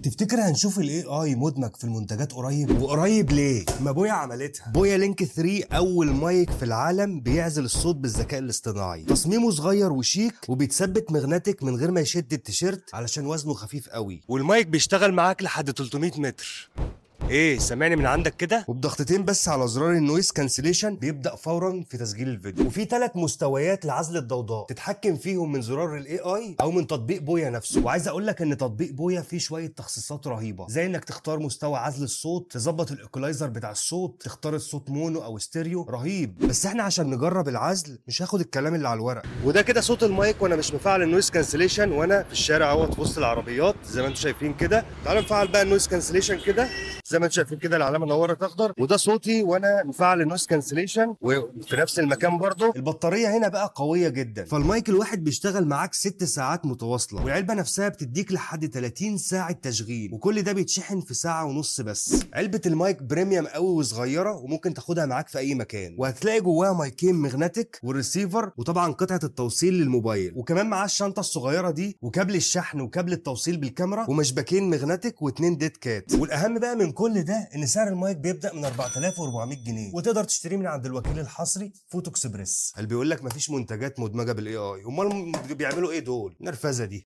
تفتكر هنشوف الاي اي مدمج في المنتجات قريب وقريب ليه ما بويا عملتها بويا لينك 3 اول مايك في العالم بيعزل الصوت بالذكاء الاصطناعي تصميمه صغير وشيك وبيتثبت مغناطيك من غير ما يشد التيشيرت علشان وزنه خفيف قوي والمايك بيشتغل معاك لحد 300 متر ايه سامعني من عندك كده وبضغطتين بس على زرار النويز كانسليشن بيبدا فورا في تسجيل الفيديو وفي ثلاث مستويات لعزل الضوضاء تتحكم فيهم من زرار الاي اي او من تطبيق بويا نفسه وعايز اقول لك ان تطبيق بويا فيه شويه تخصيصات رهيبه زي انك تختار مستوى عزل الصوت تظبط الايكولايزر بتاع الصوت تختار الصوت مونو او ستيريو رهيب بس احنا عشان نجرب العزل مش هاخد الكلام اللي على الورق وده كده صوت المايك وانا مش مفعل النويز كانسليشن وانا في الشارع اهوت في وسط العربيات زي ما انتم شايفين كده تعالوا نفعل بقى النويز كانسليشن كده زي ما انتم شايفين كده العلامه نورت اخضر وده صوتي وانا مفعل النويز كانسليشن وفي نفس المكان برضه البطاريه هنا بقى قويه جدا فالمايك الواحد بيشتغل معاك ست ساعات متواصله والعلبه نفسها بتديك لحد 30 ساعه تشغيل وكل ده بيتشحن في ساعه ونص بس علبه المايك بريميوم قوي وصغيره وممكن تاخدها معاك في اي مكان وهتلاقي جواها مايكين مغناطيك والريسيفر وطبعا قطعه التوصيل للموبايل وكمان معاه الشنطه الصغيره دي وكابل الشحن وكابل التوصيل بالكاميرا ومشبكين مغناطيك واتنين ديد كات والاهم بقى من كل ده ان سعر المايك بيبدا من 4400 جنيه وتقدر تشتريه من عند الوكيل الحصري فوتو اكسبريس اللي بيقول لك مفيش منتجات مدمجه بالاي اي امال بيعملوا ايه دول نرفزه دي